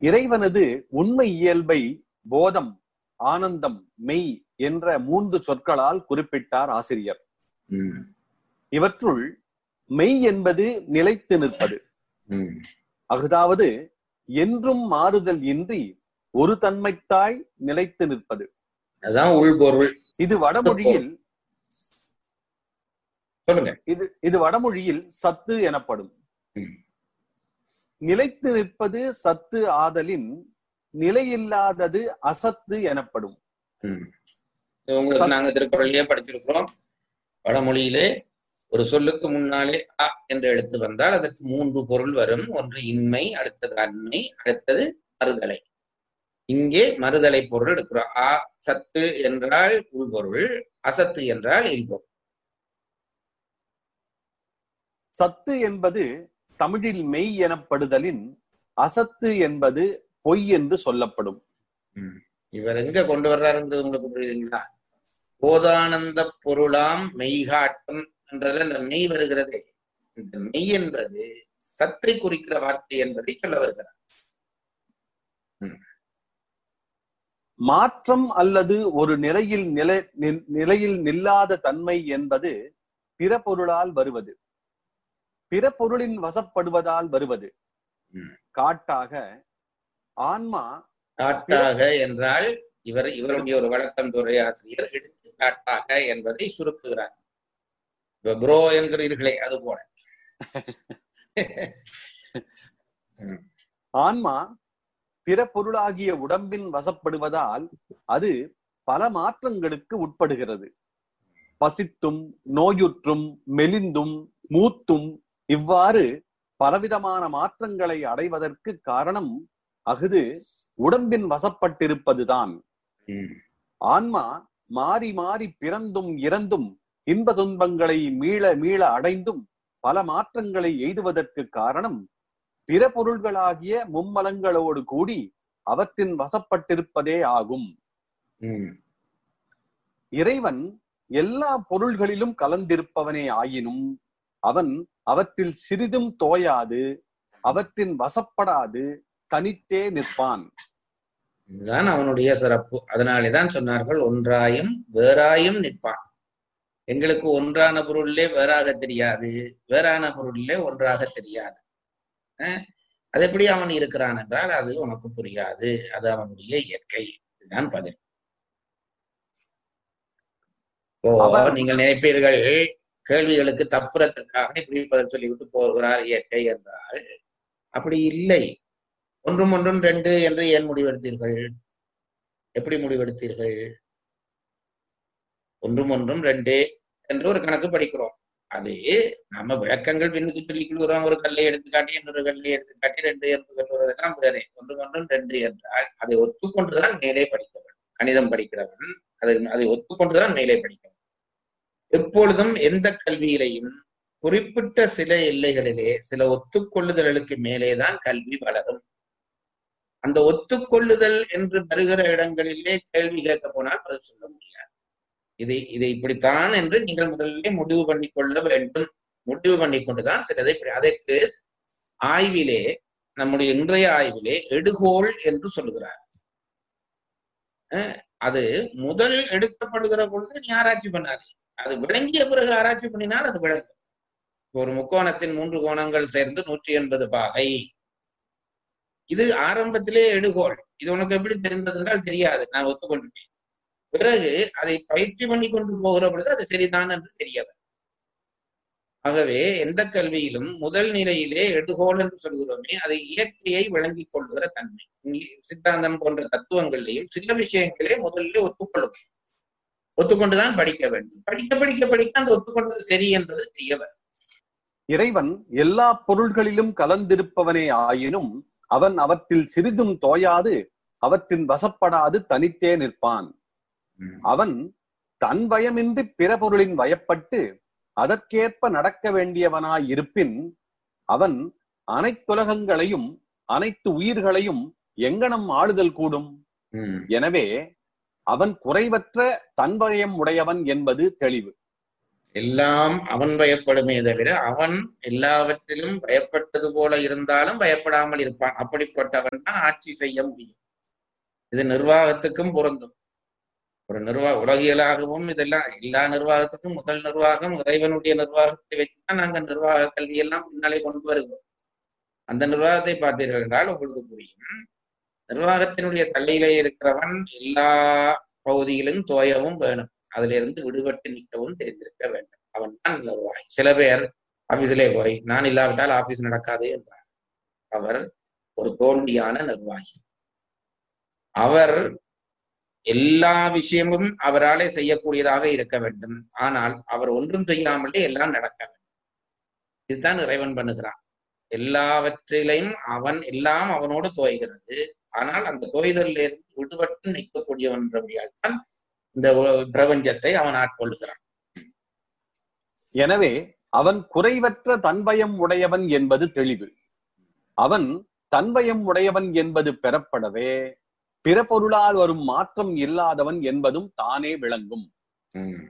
இறைவனது உண்மை இயல்பை போதம் ஆனந்தம் மெய் என்ற மூன்று சொற்களால் குறிப்பிட்டார் ஆசிரியர் ம், இவற்றுள் மெய் என்பது நிலைத்து நிற்பது ம், அஃதாவது என்றும் மாறுதல் இன்றி ஒரு தன்மைத்தாய் நிலைத்து நிற்பது அதான் உள்பொருள் இது வடமொழியில் சொல்லுங்க இது இது வடமொழியில் சத்து எனப்படும் ம். நிலைத்து நிற்பது சத்து ஆதலின் நிலையில்லாதது அசத்து எனப்படும் ம். இது உங்களுக்கு சத்- நாங்க திருக்குறளையே படிச்சிருக்கிறோம் வடமொழியிலே ஒரு சொல்லுக்கு முன்னாலே அ என்ற எழுத்து வந்தால் அதற்கு மூன்று பொருள் வரும் ஒன்று இன்மை அடுத்தது அன்மை அடுத்தது மறுதலை இங்கே மறுதலை பொருள் எடுக்கிறோம் ஆ சத்து என்றால் உள்பொருள் அசத்து என்றால் இல்பொருள் சத்து என்பது தமிழில் மெய் எனப்படுதலின் அசத்து என்பது பொய் என்று சொல்லப்படும் ம். இவர் எங்க கொண்டு வர்றாருன்றது உங்களுக்கு புரியுதுங்களா போதானந்த பொருளாம் மெய்காட்டம் என்றதுல இந்த மெய் வருகிறதே இந்த மெய் என்பது சத்தை குறிக்கிற வார்த்தை என்பதை சொல்ல வருகிறார் மாற்றம் அல்லது ஒரு நிலையில் நிலை நி- நிலையில் நில்லாத தன்மை என்பது பிற பொருளால் வருவது பிற பொருளின் வசப்படுவதால் வருவது ம். காட்டாக ஆன்மா காட்டாக என்றால் இவர் இவருடைய ஒரு வழக்கம் துறை ஆசிரியர் எடுத்துக்காட்டாக என்பதை சுருக்குகிறார் இப்ப ப்ரோ என்கிறீர்களே அது போல ஆன்மா பிற பொருளாகிய உடம்பின் வசப்படுவதால் அது பல மாற்றங்களுக்கு உட்படுகிறது பசித்தும் நோயுற்றும் மெலிந்தும் மூத்தும் இவ்வாறு பலவிதமான மாற்றங்களை அடைவதற்கு காரணம் அஃது உடம்பின் வசப்பட்டிருப்பதுதான் ம். ஆன்மா மாறி மாறி பிறந்தும் இறந்தும் இன்ப துன்பங்களை மீள மீள அடைந்தும் பல மாற்றங்களை எய்துவதற்கு காரணம் பிற பொருள்களாகிய மும்மலங்களோடு கூடி அவற்றின் வசப்பட்டிருப்பதே ஆகும் ம். இறைவன் எல்லா பொருள்களிலும் கலந்திருப்பவனே ஆயினும் அவன் அவற்றில் சிறிதும் தோயாது அவற்றின் வசப்படாது தனித்தே நிற்பான் இதுதான் அவனுடைய சிறப்பு அதனாலேதான் சொன்னார்கள் ஒன்றாயும் வேறாயும் நிற்பான் எங்களுக்கு ஒன்றான பொருளிலே வேறாக தெரியாது வேறான பொருளிலே ஒன்றாக தெரியாது அஹ் அது எப்படி அவன் இருக்கிறான் என்றால் அது உனக்கு புரியாது அது அவனுடைய இயற்கை இதுதான் பதில் ஓ அவன்- நீங்கள் நினைப்பீர்கள் கேள்விகளுக்கு தப்புறத்திற்காக இப்படி பதில் சொல்லிவிட்டு போகிறார் இயற்கை என்றால் அப்படி இல்லை ஒன்றும் ஒன்றும் ரெண்டு என்று ஏன் முடிவெடுத்தீர்கள் எப்படி முடிவெடுத்தீர்கள் ஒன்றும் ஒன்றும் ரெண்டு என்று ஒரு கணக்கு படிக்கிறோம் அது நம்ம விளக்கங்கள் பின்னுக்கு சொல்லிக் கொள்கிறோம் ஒரு கல்லை எடுத்துக்காட்டி இன்னொரு கல்லை எடுத்துக்காட்டி ரெண்டு என்று சொல்வதெல்லாம் வேறே ஒன்றும் ஒன்றும் ரெண்டு என்றால் அதை ஒத்துக்கொண்டுதான் மேலே படிக்க வேண்டும் கணிதம் படிக்கிறவன் அதை அதை ஒத்துக்கொண்டுதான் மேலே படிக்க வேண்டும் எப்பொழுதும் எந்த கல்வியிலையும் குறிப்பிட்ட சில எல்லைகளிலே சில ஒத்துக்கொள்ளுதல்களுக்கு மேலேதான் கல்வி வளரும் அந்த ஒத்துக்கொள்ளுதல் என்று வருகிற இடங்களிலே கேள்வி கேட்க போனால் பதில் சொல்ல முடியாது இதை இதை இப்படித்தான் என்று நீங்கள் முதலிலே முடிவு பண்ணி கொள்ள வேண்டும் முடிவு பண்ணி கொண்டுதான் சிலதை இப்படி- அதற்கு ஆய்விலே நம்முடைய இன்றைய ஆய்விலே எடுகோள் என்று சொல்லுகிறார் அஹ் அது முதல் எடுக்கப்படுகிற பொழுது நீ ஆராய்ச்சி பண்ணாது அது விளங்கிய பிறகு ஆராய்ச்சி பண்ணினால் அது விளங்கும் ஒரு முக்கோணத்தின் மூன்று கோணங்கள் சேர்ந்து நூற்றி எண்பது பாகை இது ஆரம்பத்திலே எடுகோள் இது உனக்கு எப்படி தெரிந்தது என்றால் தெரியாது நான் ஒத்துக்கொண்டுட்டேன் பிறகு அதை பயிற்சி பண்ணி கொண்டு போகிற பொழுது அது சரிதான் என்று தெரியவர் ஆகவே எந்த கல்வியிலும் முதல் நிலையிலே எடுகோள் என்று சொல்கிறோமே அது இயற்கையை விளங்கிக் கொள்கிற தன்மை இங்கே சித்தாந்தம் போன்ற தத்துவங்களிலேயும் சில விஷயங்களே முதலிலே ஒத்துக்கொள்ளும் ஒத்துக்கொண்டுதான் படிக்க வேண்டும் படிக்க படிக்க படிக்க அந்த ஒத்துக்கொண்டது சரி என்பது தெரியவர் இறைவன் எல்லா பொருள்களிலும் கலந்திருப்பவனே ஆயினும் அவன் அவற்றில் சிறிதும் தோயாது அவற்றின் வசப்படாது தனித்தே நிற்பான் அவன் தன் பயமின்றி பிற பொருளின் வயப்பட்டு அதற்கேற்ப நடக்க வேண்டியவனாய் இருப்பின் அவன் அனைத்துலகங்களையும் அனைத்து உயிர்களையும் எங்கனம் ஆளுதல் கூடும் உம் எனவே அவன் குறைவற்ற தன்பயம் உடையவன் என்பது தெளிவு எல்லாம் அவன் பயப்படுமே தவிர அவன் எல்லாவற்றிலும் பயப்பட்டது போல இருந்தாலும் பயப்படாமல் இருப்பான் அப்படிப்பட்டவன் தான் ஆட்சி செய்ய முடியும் இது நிர்வாகத்துக்கும் பொருந்தும் ஒரு நிர்வாக உலகியலாகவும் இதெல்லாம் எல்லா நிர்வாகத்துக்கும் முதல் நிர்வாகம் இறைவனுடைய நிர்வாகத்தை வச்சுதான் நாங்க நிர்வாக கல்வியெல்லாம் பின்னாலே கொண்டு வருகிறோம் அந்த நிர்வாகத்தை பார்த்தீர்கள் என்றால் உங்களுக்கு புரியும் நிர்வாகத்தினுடைய தள்ளியிலே இருக்கிறவன் எல்லா பகுதியிலும் தோயவும் வேணும் அதுல இருந்து விடுபட்டு நிற்கவும் தெரிந்திருக்க வேண்டும் அவன் தான் நிர்வாகி சில பேர் ஆபீஸிலே போய் நான் இல்லாவிட்டால் ஆபீஸ் நடக்காது என்றார் அவர் ஒரு தோல்வியான நிர்வாகி அவர் எல்லா விஷயமும் அவராலே செய்யக்கூடியதாக இருக்க வேண்டும் ஆனால் அவர் ஒன்றும் செய்யாமலே எல்லாம் நடக்க வேண்டும் இதுதான் இறைவன் பண்ணுகிறான் எல்லாவற்றிலையும் அவன் எல்லாம் அவனோடு தோய்கிறது ஆனால் அந்த தோய்தலில் இருந்து விடுபட்டு நிற்கக்கூடியவன் என்றபடியால் தான் இந்த உ- பிரபஞ்சத்தை அவன் ஆட்கொள்ளுகிறான் எனவே அவன் குறைவற்ற தன்பயம் உடையவன் என்பது தெளிவு அவன் தன்பயம் உடையவன் என்பது பெறப்படவே பிற பொருளால் வரும் மாற்றம் இல்லாதவன் என்பதும் தானே விளங்கும் உம்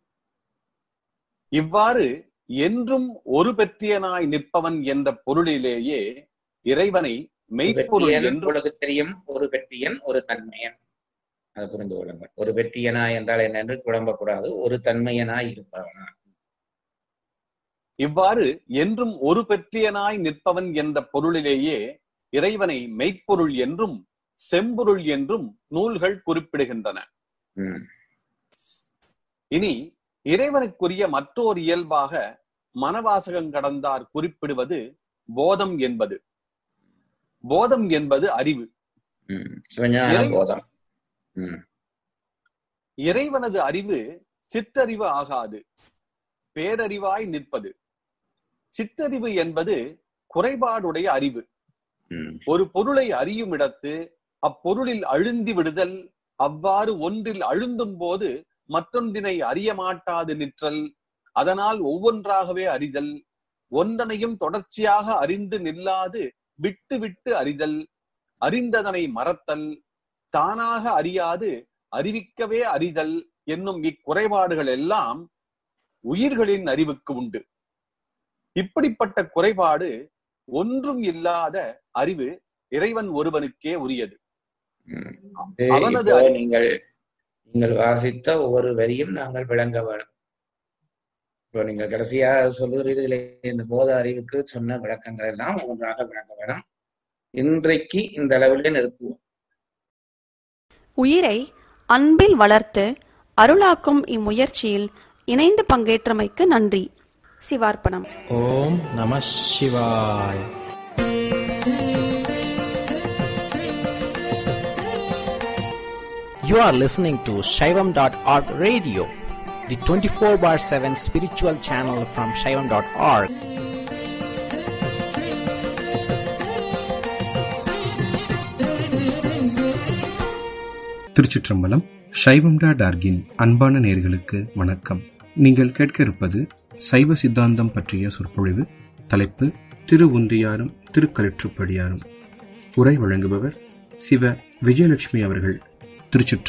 இவ்வாறு என்றும் ஒரு பெற்றியனாய் நிற்பவன் என்ற பொருளிலேயே இறைவனை மெய்ப்பொருள் வெற்றியன் என்று உங்களுக்கு தெரியும் ஒரு வெற்றியன் ஒரு தன்மையன் அதை புரிந்து கொள்ளுங்கள் ஒரு வெற்றியனா என்றால் என்னென்று குழம்பக்கூடாது ஒரு தன்மையனாய் இருப்பவனா இவ்வாறு என்றும் ஒரு பெற்றியனாய் நிற்பவன் என்ற பொருளிலேயே இறைவனை மெய்ப்பொருள் என்றும் செம்பொருள் என்றும் நூல்கள் குறிப்பிடுகின்றன உம் இனி இறைவனுக்குரிய மற்றொரு இயல்பாக மனவாசகம் கடந்தார் குறிப்பிடுவது போதம் என்பது போதம் என்பது அறிவு உம் சிவஞான இறை- போதம் உம் இறைவனது அறிவு சிற்றறிவு ஆகாது பேரறிவாய் நிற்பது சிற்றறிவு என்பது குறைபாடுடைய அறிவு உம் ஒரு பொருளை அறியும் இடத்து அப்பொருளில் அழுந்தி விடுதல் அவ்வாறு ஒன்றில் அழுந்தும் போது மற்றொன்றினை அறிய மாட்டாது நிற்றல் அதனால் ஒவ்வொன்றாகவே அறிதல் ஒன்றனையும் தொடர்ச்சியாக அறிந்து நில்லாது விட்டு விட்டு அறிதல் அறிந்ததனை மறத்தல் தானாக அறியாது அறிவிக்கவே அறிதல் என்னும் இக்குறைபாடுகள் எல்லாம் உயிர்களின் அறிவுக்கு உண்டு இப்படிப்பட்ட குறைபாடு ஒன்றும் இல்லாத அறிவு இறைவன் ஒருவனுக்கே உரியது உம் அவனது இப்போ அறிவு- நீங்கள் நீங்கள் வாசித்த ஒவ்வொரு வரியும் நாங்கள் விளங்க வேண்டும் இப்போ நீங்கள் கடைசியாக சொல்லுகிறீர்களே இந்த போத அறிவுக்கு சொன்ன விளக்கங்கள் எல்லாம் ஒன்றாக விளங்க வேணும் இன்றைக்கு இந்த அளவிலே நிறுத்துவோம் உயிரை அன்பில் வளர்த்து அருளாக்கும் இம்முயற்சியில் இணைந்து பங்கேற்றமைக்கு நன்றி சிவார்ப்பணம் ஓம் நம சிவாய் You are listening to Shaivam.org radio, the 24 bar 7 spiritual channel from Shaivam.org. திருச்சிற்றம்பலம் சைவம்டா டார்கின் அன்பான நேர்களுக்கு வணக்கம் நீங்கள் கேட்க இருப்பது சைவ சித்தாந்தம் பற்றிய சொற்பொழிவு தலைப்பு திரு உந்தியாரும் திருக்கலிற்றுப்படியாரும் உரை வழங்குபவர் சிவ விஜயலட்சுமி அவர்கள் திருச்சிற்ற